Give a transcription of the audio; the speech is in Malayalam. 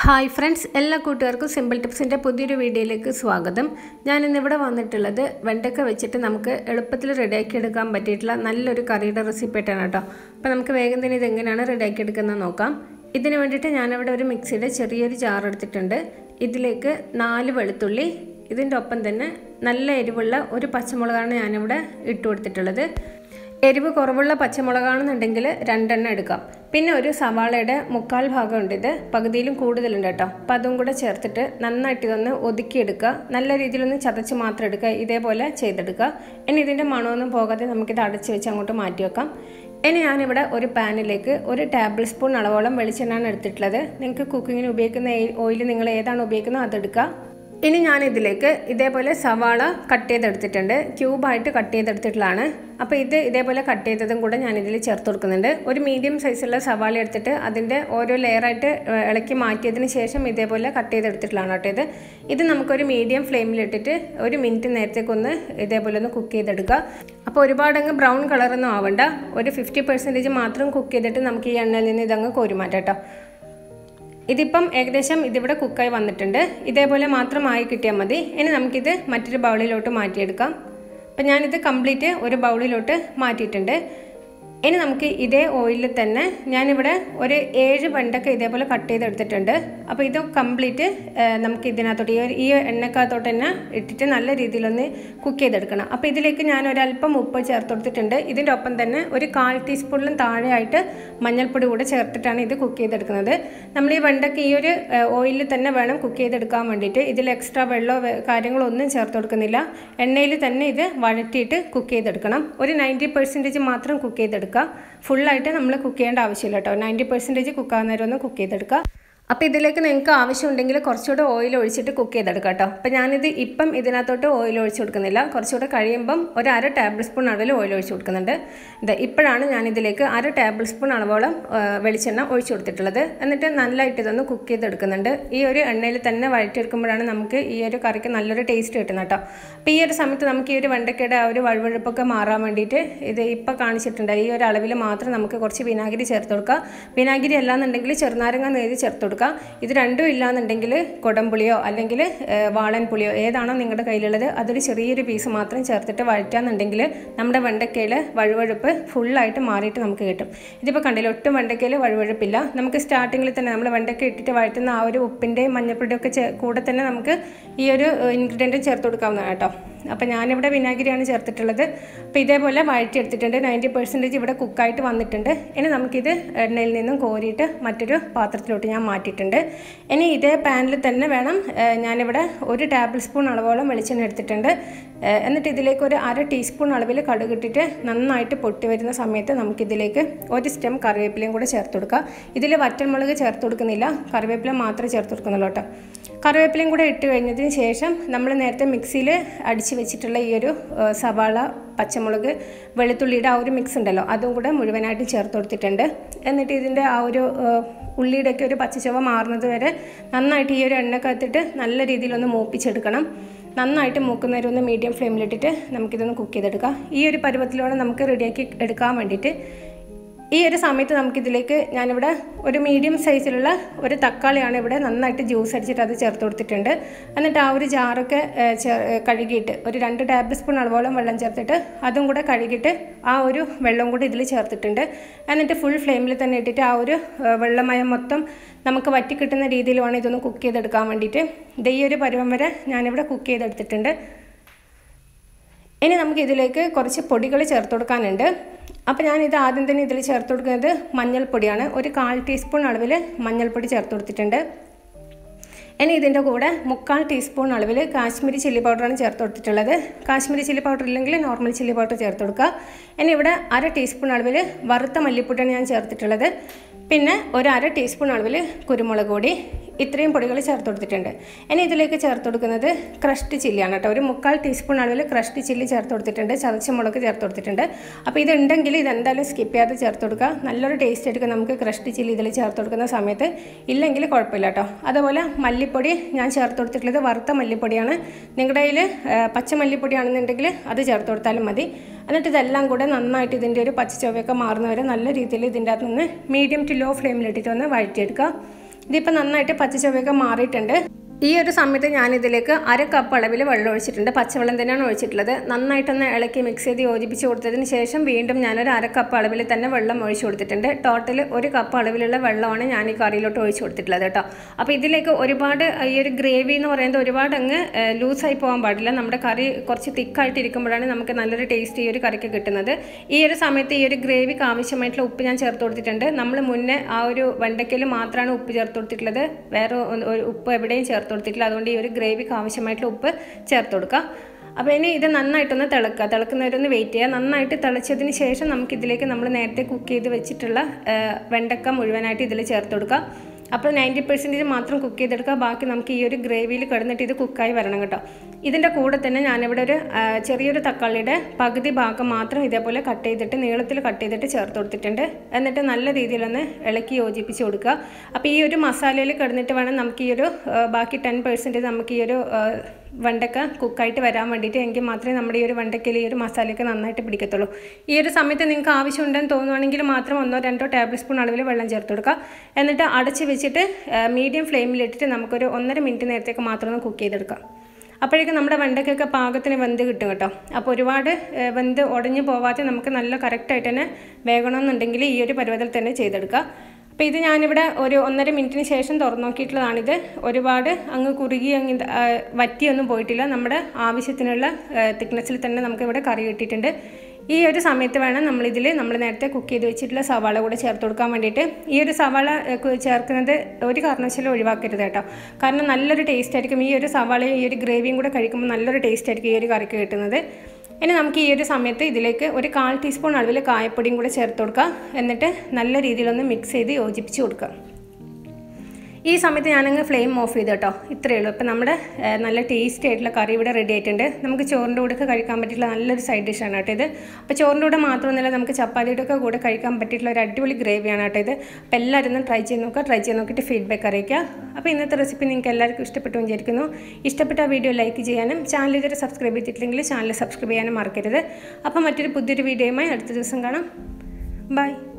ഹായ് ഫ്രണ്ട്സ് എല്ലാ കൂട്ടുകാർക്കും സിമ്പിൾ ടിപ്സിൻ്റെ പുതിയൊരു വീഡിയോയിലേക്ക് സ്വാഗതം ഞാൻ ഇന്നിവിടെ വന്നിട്ടുള്ളത് വെണ്ടക്ക വെച്ചിട്ട് നമുക്ക് എളുപ്പത്തിൽ റെഡിയാക്കി എടുക്കാൻ പറ്റിയിട്ടുള്ള നല്ലൊരു കറിയുടെ റെസിപ്പി ആയിട്ടാണ് കേട്ടോ അപ്പോൾ നമുക്ക് വേഗം തന്നെ ഇത് എങ്ങനെയാണ് റെഡിയാക്കി എടുക്കുന്നത് നോക്കാം ഇതിന് വേണ്ടിയിട്ട് ഞാനിവിടെ ഒരു മിക്സിയുടെ ചെറിയൊരു ജാർ എടുത്തിട്ടുണ്ട് ഇതിലേക്ക് നാല് വെളുത്തുള്ളി ഇതിൻ്റെ ഒപ്പം തന്നെ നല്ല എരിവുള്ള ഒരു പച്ചമുളകാണ് ഞാനിവിടെ ഇട്ട് കൊടുത്തിട്ടുള്ളത് എരിവ് കുറവുള്ള പച്ചമുളകാണെന്നുണ്ടെങ്കിൽ രണ്ടെണ്ണം എടുക്കാം പിന്നെ ഒരു സവാളയുടെ മുക്കാൽ ഭാഗമുണ്ട് ഇത് പകുതിയിലും കൂടുതലുണ്ട് കേട്ടോ അപ്പം അതും കൂടെ ചേർത്തിട്ട് നന്നായിട്ട് ഇതൊന്ന് ഒതുക്കിയെടുക്കുക നല്ല രീതിയിലൊന്ന് ചതച്ച് മാത്രം എടുക്കുക ഇതേപോലെ ചെയ്തെടുക്കുക ഇനി ഇതിൻ്റെ മണമൊന്നും പോകാതെ നമുക്കിത് അടച്ച് വെച്ച് അങ്ങോട്ട് മാറ്റി വെക്കാം ഇനി ഞാനിവിടെ ഒരു പാനിലേക്ക് ഒരു ടേബിൾ സ്പൂൺ അളവോളം വെളിച്ചെണ്ണയാണ് എടുത്തിട്ടുള്ളത് നിങ്ങൾക്ക് കുക്കിങ്ങിന് ഉപയോഗിക്കുന്ന ഓയിൽ നിങ്ങൾ ഏതാണ് ഉപയോഗിക്കുന്നത് അതെടുക്കുക ഇനി ഞാൻ ഇതിലേക്ക് ഇതേപോലെ സവാള കട്ട് ചെയ്തെടുത്തിട്ടുണ്ട് ക്യൂബായിട്ട് കട്ട് ചെയ്തെടുത്തിട്ടുള്ളതാണ് അപ്പോൾ ഇത് ഇതേപോലെ കട്ട് ചെയ്തതും കൂടെ ഞാൻ ഇതിൽ ചേർത്ത് കൊടുക്കുന്നുണ്ട് ഒരു മീഡിയം സൈസുള്ള സവാള എടുത്തിട്ട് അതിൻ്റെ ഓരോ ലെയറായിട്ട് ഇളക്കി മാറ്റിയതിന് ശേഷം ഇതേപോലെ കട്ട് ചെയ്തെടുത്തിട്ടുള്ളതാണ് കേട്ടോ ഇത് ഇത് നമുക്കൊരു മീഡിയം ഫ്ലെയിമിലിട്ടിട്ട് ഒരു മിനിറ്റ് നേരത്തേക്കൊന്ന് ഇതേപോലെ ഒന്ന് കുക്ക് ചെയ്തെടുക്കുക അപ്പോൾ ഒരുപാടങ്ങ് ബ്രൗൺ കളറൊന്നും ആവണ്ട ഒരു ഫിഫ്റ്റി പെർസെൻറ്റേജ് മാത്രം കുക്ക് ചെയ്തിട്ട് നമുക്ക് ഈ എണ്ണയിൽ നിന്ന് ഇതങ്ങ് കോരുമാറ്റാം കേട്ടോ ഇതിപ്പം ഏകദേശം ഇതിവിടെ കുക്കായി വന്നിട്ടുണ്ട് ഇതേപോലെ മാത്രമായി കിട്ടിയാൽ മതി ഇനി നമുക്കിത് മറ്റൊരു ബൗളിലോട്ട് മാറ്റിയെടുക്കാം അപ്പം ഞാനിത് കംപ്ലീറ്റ് ഒരു ബൗളിലോട്ട് മാറ്റിയിട്ടുണ്ട് ഇനി നമുക്ക് ഇതേ ഓയിലിൽ തന്നെ ഞാനിവിടെ ഒരു ഏഴ് വെണ്ടക്ക ഇതേപോലെ കട്ട് ചെയ്തെടുത്തിട്ടുണ്ട് അപ്പോൾ ഇത് കംപ്ലീറ്റ് നമുക്ക് ഇതിനകത്തോട്ട് ഈ ഈ എണ്ണക്കകത്തോട്ട് തന്നെ ഇട്ടിട്ട് നല്ല രീതിയിലൊന്ന് കുക്ക് ചെയ്തെടുക്കണം അപ്പോൾ ഇതിലേക്ക് ഞാൻ ഒരല്പം ഉപ്പ് ചേർത്ത് കൊടുത്തിട്ടുണ്ട് ഇതിൻ്റെ ഒപ്പം തന്നെ ഒരു കാൽ ടീസ്പൂണിലും താഴെയായിട്ട് മഞ്ഞൾപ്പൊടി കൂടെ ചേർത്തിട്ടാണ് ഇത് കുക്ക് ചെയ്തെടുക്കുന്നത് നമ്മൾ ഈ വെണ്ടക്ക ഈ ഒരു ഓയിലിൽ തന്നെ വേണം കുക്ക് ചെയ്തെടുക്കാൻ വേണ്ടിയിട്ട് ഇതിൽ എക്സ്ട്രാ വെള്ളമോ കാര്യങ്ങളോ ഒന്നും ചേർത്ത് കൊടുക്കുന്നില്ല എണ്ണയിൽ തന്നെ ഇത് വഴറ്റിയിട്ട് കുക്ക് ചെയ്തെടുക്കണം ഒരു നയൻറ്റി പെർസെൻറ്റേജ് മാത്രം കുക്ക് ചെയ്തെടുക്കുക ഫുള്ളായിട്ട് നമ്മൾ കുക്ക് ചെയ്യേണ്ട ആവശ്യമില്ല കേട്ടോ നയൻറ്റി പെർസെൻറ്റേജ് കുക്കാകുന്ന നേരം ഒന്ന് കുക്ക് ചെയ്തെടുക്കുക അപ്പോൾ ഇതിലേക്ക് നിങ്ങൾക്ക് ആവശ്യമുണ്ടെങ്കിൽ കുറച്ചുകൂടെ ഓയിൽ ഒഴിച്ചിട്ട് കുക്ക് ചെയ്തെടുക്കാം കേട്ടോ അപ്പോൾ ഞാനിത് ഇപ്പം ഇതിനകത്തോട്ട് ഓയിൽ ഒഴിച്ച് കൊടുക്കുന്നില്ല കുറച്ചുകൂടെ കഴിയുമ്പം ഒരു അര ടേബിൾ സ്പൂൺ അളവിൽ ഓയിൽ ഒഴിച്ച് കൊടുക്കുന്നുണ്ട് ഇത് ഇപ്പോഴാണ് ഞാനിതിലേക്ക് അര ടേബിൾ സ്പൂൺ അളവോളം വെളിച്ചെണ്ണ ഒഴിച്ച് കൊടുത്തിട്ടുള്ളത് എന്നിട്ട് നല്ലതായിട്ട് ഇതൊന്ന് കുക്ക് ചെയ്തെടുക്കുന്നുണ്ട് ഈ ഒരു എണ്ണയിൽ തന്നെ വഴറ്റിയെടുക്കുമ്പോഴാണ് നമുക്ക് ഈ ഒരു കറിക്ക് നല്ലൊരു ടേസ്റ്റ് കിട്ടുന്നത് കേട്ടോ അപ്പോൾ ഈ ഒരു സമയത്ത് നമുക്ക് ഈ ഒരു വെണ്ടക്കയുടെ ആ ഒരു വഴുവഴുപ്പൊക്കെ മാറാൻ വേണ്ടിയിട്ട് ഇത് ഇപ്പോൾ കാണിച്ചിട്ടുണ്ട് ഈ ഒരു അളവിൽ മാത്രം നമുക്ക് കുറച്ച് വിനാഗിരി ചേർത്ത് കൊടുക്കുക വിനാഗിരി അല്ലാന്നുണ്ടെങ്കിൽ ചെറുനാരങ്ങ നേരി ചേർത്ത് കൊടുക്കുക ഇത് രണ്ടും ഇല്ലാന്നുണ്ടെങ്കിൽ കുടംപുളിയോ അല്ലെങ്കിൽ വാളൻ പുളിയോ ഏതാണോ നിങ്ങളുടെ കയ്യിലുള്ളത് അതൊരു ചെറിയൊരു പീസ് മാത്രം ചേർത്തിട്ട് വഴറ്റാന്നുണ്ടെങ്കിൽ നമ്മുടെ വെണ്ടക്കയിൽ വഴുവഴുപ്പ് ഫുള്ളായിട്ട് മാറിയിട്ട് നമുക്ക് കിട്ടും ഇതിപ്പോൾ കണ്ടില്ല ഒട്ടും വെണ്ടക്കയിൽ വഴുവഴുപ്പില്ല നമുക്ക് സ്റ്റാർട്ടിങ്ങിൽ തന്നെ നമ്മൾ വെണ്ടക്ക ഇട്ടിട്ട് വഴറ്റുന്ന ആ ഒരു ഉപ്പിൻ്റെയും മഞ്ഞൾപ്പൊടിയും ഒക്കെ കൂടെ തന്നെ നമുക്ക് ഈ ഒരു ഇൻഗ്രീഡിയൻറ്റ് ചേർത്ത് കൊടുക്കാവുന്നതാണ് കേട്ടോ അപ്പോൾ ഞാനിവിടെ വിനാഗിരിയാണ് ചേർത്തിട്ടുള്ളത് അപ്പോൾ ഇതേപോലെ വഴറ്റിയെടുത്തിട്ടുണ്ട് നയൻറ്റി പെർസെൻറ്റേജ് ഇവിടെ കുക്കായിട്ട് വന്നിട്ടുണ്ട് ഇനി നമുക്കിത് എണ്ണയിൽ നിന്നും കോരിയിട്ട് മറ്റൊരു പാത്രത്തിലോട്ട് ഞാൻ മാറ്റിയിട്ടുണ്ട് ഇനി ഇതേ പാനിൽ തന്നെ വേണം ഞാനിവിടെ ഒരു ടേബിൾ സ്പൂൺ അളവോളം വെളിച്ചെണ്ണ എടുത്തിട്ടുണ്ട് എന്നിട്ട് ഇതിലേക്ക് ഒരു അര ടീസ്പൂൺ അളവിൽ കടുകിട്ടിട്ട് നന്നായിട്ട് പൊട്ടി വരുന്ന സമയത്ത് നമുക്കിതിലേക്ക് ഒരു സ്റ്റെം കറിവേപ്പിലയും കൂടെ ചേർത്ത് കൊടുക്കുക ഇതിൽ വറ്റൽമുളക് ചേർത്ത് കൊടുക്കുന്നില്ല കറിവേപ്പില മാത്രമേ ചേർത്ത് കൊടുക്കുന്നുള്ളൂ കേട്ടോ കറിവേപ്പിലയും കൂടെ ഇട്ട് കഴിഞ്ഞതിന് ശേഷം നമ്മൾ നേരത്തെ മിക്സിയിൽ അടിച്ച് വെച്ചിട്ടുള്ള ഈ ഒരു സവാള പച്ചമുളക് വെളുത്തുള്ളിയുടെ ആ ഒരു മിക്സ് ഉണ്ടല്ലോ അതും കൂടെ മുഴുവനായിട്ട് ചേർത്ത് കൊടുത്തിട്ടുണ്ട് എന്നിട്ട് ഇതിൻ്റെ ആ ഒരു ഉള്ളിയുടെയൊക്കെ ഒരു പച്ചച്ചവ മാറുന്നത് വരെ നന്നായിട്ട് ഈ ഒരു എണ്ണക്കകത്തിട്ട് നല്ല രീതിയിലൊന്ന് മൂപ്പിച്ചെടുക്കണം നന്നായിട്ട് മൂക്കുന്നവരെ ഒന്ന് മീഡിയം ഫ്ലെയിമിലിട്ടിട്ട് നമുക്കിതൊന്ന് കുക്ക് ചെയ്തെടുക്കാം ഈ ഒരു പരുവത്തിലൂടെ നമുക്ക് റെഡിയാക്കി എടുക്കാൻ വേണ്ടിയിട്ട് ഈ ഒരു സമയത്ത് നമുക്കിതിലേക്ക് ഞാനിവിടെ ഒരു മീഡിയം സൈസിലുള്ള ഒരു തക്കാളിയാണ് ഇവിടെ നന്നായിട്ട് ജ്യൂസ് അടിച്ചിട്ട് അത് ചേർത്ത് കൊടുത്തിട്ടുണ്ട് എന്നിട്ട് ആ ഒരു ജാറൊക്കെ കഴുകിയിട്ട് ഒരു രണ്ട് ടേബിൾ സ്പൂൺ അളവോളം വെള്ളം ചേർത്തിട്ട് അതും കൂടെ കഴുകിയിട്ട് ആ ഒരു വെള്ളം കൂടി ഇതിൽ ചേർത്തിട്ടുണ്ട് എന്നിട്ട് ഫുൾ ഫ്ലെയിമിൽ തന്നെ ഇട്ടിട്ട് ആ ഒരു വെള്ളമയം മൊത്തം നമുക്ക് വറ്റി കിട്ടുന്ന രീതിയിൽ വേണം ഇതൊന്ന് കുക്ക് ചെയ്തെടുക്കാൻ വേണ്ടിയിട്ട് ഇത് ഈ ഒരു പരുവം വരെ ഞാനിവിടെ കുക്ക് ചെയ്തെടുത്തിട്ടുണ്ട് ഇനി നമുക്ക് ഇതിലേക്ക് കുറച്ച് പൊടികൾ ചേർത്ത് കൊടുക്കാനുണ്ട് അപ്പോൾ ഞാനിത് ആദ്യം തന്നെ ഇതിൽ ചേർത്ത് കൊടുക്കുന്നത് മഞ്ഞൾപ്പൊടിയാണ് ഒരു കാൽ ടീസ്പൂൺ അളവിൽ മഞ്ഞൾപ്പൊടി ചേർത്ത് കൊടുത്തിട്ടുണ്ട് ഇനി ഇതിൻ്റെ കൂടെ മുക്കാൽ ടീസ്പൂൺ അളവിൽ കാശ്മീരി ചില്ലി പൗഡറാണ് ചേർത്ത് കൊടുത്തിട്ടുള്ളത് കാശ്മീരി ചില്ലി പൗഡർ ഇല്ലെങ്കിൽ നോർമൽ ചില്ലി പൗഡർ ചേർത്ത് കൊടുക്കുക ഇനി ഇവിടെ അര ടീസ്പൂൺ അളവിൽ വറുത്ത മല്ലിപ്പൊടിയാണ് ഞാൻ ചേർത്തിട്ടുള്ളത് പിന്നെ ഒരു അര ടീസ്പൂൺ അളവിൽ കുരുമുളക് പൊടി ഇത്രയും പൊടികൾ ചേർത്ത് കൊടുത്തിട്ടുണ്ട് ഇനി ഇതിലേക്ക് ചേർത്ത് കൊടുക്കുന്നത് ക്രഷ്ഡ് ചില്ലിയാണ് കേട്ടോ ഒരു മുക്കാൽ ടീസ്പൂൺ അളവിൽ ക്രഷ്ഡ് ചില്ലി ചേർത്ത് കൊടുത്തിട്ടുണ്ട് ചതച്ച മുളക് ചേർത്ത് കൊടുത്തിട്ടുണ്ട് അപ്പോൾ ഇതുണ്ടെങ്കിൽ ഇതെന്തായാലും സ്കിപ്പ് ചെയ്യാതെ ചേർത്ത് കൊടുക്കുക നല്ലൊരു ടേസ്റ്റ് എടുക്കും നമുക്ക് ക്രഷ്ഡ് ചില്ലി ഇതിൽ ചേർത്ത് കൊടുക്കുന്ന സമയത്ത് ഇല്ലെങ്കിൽ കുഴപ്പമില്ല കേട്ടോ അതുപോലെ മല്ലിപ്പൊടി ഞാൻ ചേർത്ത് കൊടുത്തിട്ടുള്ളത് വറുത്ത മല്ലിപ്പൊടിയാണ് നിങ്ങളുടെ കയ്യിൽ പച്ച മല്ലിപ്പൊടിയാണെന്നുണ്ടെങ്കിൽ അത് ചേർത്ത് കൊടുത്താലും മതി എന്നിട്ട് ഇതെല്ലാം കൂടെ നന്നായിട്ട് ഇതിൻ്റെ ഒരു പച്ച ചൊവ്വയൊക്കെ മാറുന്നവരെ നല്ല രീതിയിൽ ഇതിൻ്റെ അകത്ത് നിന്ന് മീഡിയം ടു ലോ ഫ്ലെയിമിലിട്ടിട്ട് ഒന്ന് വഴറ്റിയെടുക്കുക ഇതിപ്പോൾ നന്നായിട്ട് പച്ചച്ചൊവ്വയൊക്കെ മാറിയിട്ടുണ്ട് ഈ ഒരു സമയത്ത് ഞാനിതിലേക്ക് അര കപ്പ് അളവിൽ വെള്ളം ഒഴിച്ചിട്ടുണ്ട് പച്ചവെള്ളം തന്നെയാണ് ഒഴിച്ചിട്ടുള്ളത് നന്നായിട്ടൊന്ന് ഇളക്കി മിക്സ് ചെയ്ത് യോജിപ്പിച്ച് കൊടുത്തതിന് ശേഷം വീണ്ടും ഞാനൊരു അര കപ്പ് അളവിൽ തന്നെ വെള്ളം ഒഴിച്ചു കൊടുത്തിട്ടുണ്ട് ടോട്ടൽ ഒരു കപ്പ് അളവിലുള്ള വെള്ളമാണ് ഞാൻ ഈ കറിയിലോട്ട് ഒഴിച്ചു കൊടുത്തിട്ടുള്ളത് കേട്ടോ അപ്പോൾ ഇതിലേക്ക് ഒരുപാട് ഈ ഒരു ഗ്രേവി എന്ന് പറയുന്നത് ഒരുപാട് അങ്ങ് ലൂസായി പോകാൻ പാടില്ല നമ്മുടെ കറി കുറച്ച് തിക്കായിട്ട് ഇരിക്കുമ്പോഴാണ് നമുക്ക് നല്ലൊരു ടേസ്റ്റ് ഈ ഒരു കറിക്ക് കിട്ടുന്നത് ഈ ഒരു സമയത്ത് ഈ ഒരു ഗ്രേവിക്ക് ആവശ്യമായിട്ടുള്ള ഉപ്പ് ഞാൻ ചേർത്ത് കൊടുത്തിട്ടുണ്ട് നമ്മൾ മുന്നേ ആ ഒരു വെണ്ടയ്ക്കയിൽ മാത്രമാണ് ഉപ്പ് ചേർത്ത് കൊടുത്തിട്ടുള്ളത് വേറെ ഒരു ഉപ്പ് എവിടെയും ചേർത്ത് കൊടുത്തിട്ടില്ല അതുകൊണ്ട് ഈ ഒരു ഗ്രേവിക്ക് ആവശ്യമായിട്ടുള്ള ഉപ്പ് ചേർത്ത് കൊടുക്കുക അപ്പോൾ ഇനി ഇത് നന്നായിട്ടൊന്ന് തിളക്കുക തിളക്കുന്നവരൊന്ന് വെയിറ്റ് ചെയ്യുക നന്നായിട്ട് തിളച്ചതിന് ശേഷം നമുക്കിതിലേക്ക് നമ്മൾ നേരത്തെ കുക്ക് ചെയ്ത് വെച്ചിട്ടുള്ള വെണ്ടക്ക മുഴുവനായിട്ട് ഇതിൽ ചേർത്ത് കൊടുക്കുക അപ്പോൾ നയൻറ്റി പെർസെൻറ്റേജ് മാത്രം കുക്ക് ചെയ്തെടുക്കുക ബാക്കി നമുക്ക് ഈ ഒരു ഗ്രേവിയിൽ കിടന്നിട്ട് ഇത് കുക്കായി വരണം കേട്ടോ ഇതിൻ്റെ കൂടെ തന്നെ ഞാനിവിടെ ഒരു ചെറിയൊരു തക്കാളിയുടെ പകുതി ഭാഗം മാത്രം ഇതേപോലെ കട്ട് ചെയ്തിട്ട് നീളത്തിൽ കട്ട് ചെയ്തിട്ട് ചേർത്ത് കൊടുത്തിട്ടുണ്ട് എന്നിട്ട് നല്ല രീതിയിലൊന്ന് ഇളക്കി യോജിപ്പിച്ച് കൊടുക്കുക അപ്പോൾ ഈ ഒരു മസാലയിൽ കിടന്നിട്ട് വേണം നമുക്ക് ഈ ഒരു ബാക്കി ടെൻ പെർസെൻറ്റേജ് നമുക്ക് ഈ ഒരു വെണ്ടക്ക കുക്കായിട്ട് വരാൻ വേണ്ടിയിട്ട് എങ്കിൽ മാത്രമേ നമ്മുടെ ഈ ഒരു വെണ്ടയ്ക്കയിൽ ഈ ഒരു മസാലയൊക്കെ നന്നായിട്ട് പിടിക്കത്തുള്ളൂ ഈ ഒരു സമയത്ത് നിങ്ങൾക്ക് ആവശ്യമുണ്ടെന്ന് തോന്നുവാണെങ്കിൽ മാത്രം ഒന്നോ രണ്ടോ ടേബിൾ സ്പൂൺ അളവിൽ വെള്ളം ചേർത്ത് കൊടുക്കുക എന്നിട്ട് അടച്ച് വെച്ചിട്ട് മീഡിയം ഫ്ലെയിമിലിട്ടിട്ട് നമുക്കൊരു ഒന്നര മിനിറ്റ് നേരത്തേക്ക് മാത്രം ഒന്ന് കുക്ക് ചെയ്തെടുക്കാം അപ്പോഴേക്കും നമ്മുടെ വെണ്ടയ്ക്കൊക്കെ പാകത്തിന് വെന്ത് കിട്ടും കേട്ടോ അപ്പോൾ ഒരുപാട് വെന്ത് ഉടഞ്ഞു പോവാതെ നമുക്ക് നല്ല കറക്റ്റായിട്ട് തന്നെ വേകണമെന്നുണ്ടെങ്കിൽ ഈ ഒരു പരുവത്തിൽ തന്നെ ചെയ്തെടുക്കുക അപ്പോൾ ഇത് ഞാനിവിടെ ഒരു ഒന്നര മിനിറ്റിന് ശേഷം തുറന്നു നോക്കിയിട്ടുള്ളതാണിത് ഒരുപാട് അങ്ങ് കുറുകി അങ്ങ് വറ്റിയൊന്നും പോയിട്ടില്ല നമ്മുടെ ആവശ്യത്തിനുള്ള തിക്നെസ്സിൽ തന്നെ നമുക്കിവിടെ കറി കിട്ടിയിട്ടുണ്ട് ഈ ഒരു സമയത്ത് വേണം നമ്മളിതിൽ നമ്മൾ നേരത്തെ കുക്ക് ചെയ്ത് വെച്ചിട്ടുള്ള സവാള കൂടെ ചേർത്ത് കൊടുക്കാൻ വേണ്ടിയിട്ട് ഈ ഒരു സവാള ചേർക്കുന്നത് ഒരു കാരണവശാലും ഒഴിവാക്കരുത് കേട്ടോ കാരണം നല്ലൊരു ടേസ്റ്റ് ആയിരിക്കും ഈ ഒരു സവാളയും ഈ ഒരു ഗ്രേവിയും കൂടെ കഴിക്കുമ്പോൾ നല്ലൊരു ടേസ്റ്റ് ആയിരിക്കും ഈ ഒരു കറിക്ക് കിട്ടുന്നത് ഇനി നമുക്ക് ഈ ഒരു സമയത്ത് ഇതിലേക്ക് ഒരു കാൽ ടീസ്പൂൺ അളവിൽ കായപ്പൊടിയും കൂടെ ചേർത്ത് കൊടുക്കുക എന്നിട്ട് നല്ല രീതിയിലൊന്ന് മിക്സ് ചെയ്ത് യോജിപ്പിച്ച് കൊടുക്കുക ഈ സമയത്ത് ഞാനങ്ങ് ഫ്ലെയിം ഓഫ് ചെയ്ത് കേട്ടോ ഇത്രയേ ഉള്ളൂ ഇപ്പം നമ്മുടെ നല്ല ടേസ്റ്റി ആയിട്ടുള്ള കറി ഇവിടെ റെഡി ആയിട്ടുണ്ട് നമുക്ക് ചോറിൻ്റെ കൂടെ കഴിക്കാൻ പറ്റിയിട്ടുള്ള നല്ലൊരു സൈഡ് ഡിഷാണ് കേട്ടോ ഇത് അപ്പോൾ ചോറിൻ്റെ കൂടെ മാത്രമൊന്നുമല്ല നമുക്ക് ചപ്പാത്തിയുടെ ഒക്കെ കൂടെ കഴിക്കാൻ പറ്റിയിട്ടുള്ള ഒരു അടിപൊളി ഗ്രേവിയാണ് കേട്ടോ ഇത് അപ്പോൾ എല്ലാവരും ഒന്ന് ട്രൈ ചെയ്ത് നോക്കുക ട്രൈ ചെയ്ത് നോക്കിയിട്ട് ഫീഡ്ബാക്ക് അറിയിക്കുക അപ്പോൾ ഇന്നത്തെ റെസിപ്പി നിങ്ങൾക്ക് എല്ലാവർക്കും ഇഷ്ടപ്പെട്ടു വിചാരിക്കുന്നു ഇഷ്ടപ്പെട്ട വീഡിയോ ലൈക്ക് ചെയ്യാനും ചാനൽ ഇതുവരെ സബ്സ്ക്രൈബ് ചെയ്തിട്ടില്ലെങ്കിൽ ചാനൽ സബ്സ്ക്രൈബ് ചെയ്യാനും മറക്കരുത് അപ്പോൾ മറ്റൊരു പുതിയൊരു വീഡിയോയുമായി അടുത്ത ദിവസം കാണാം ബൈ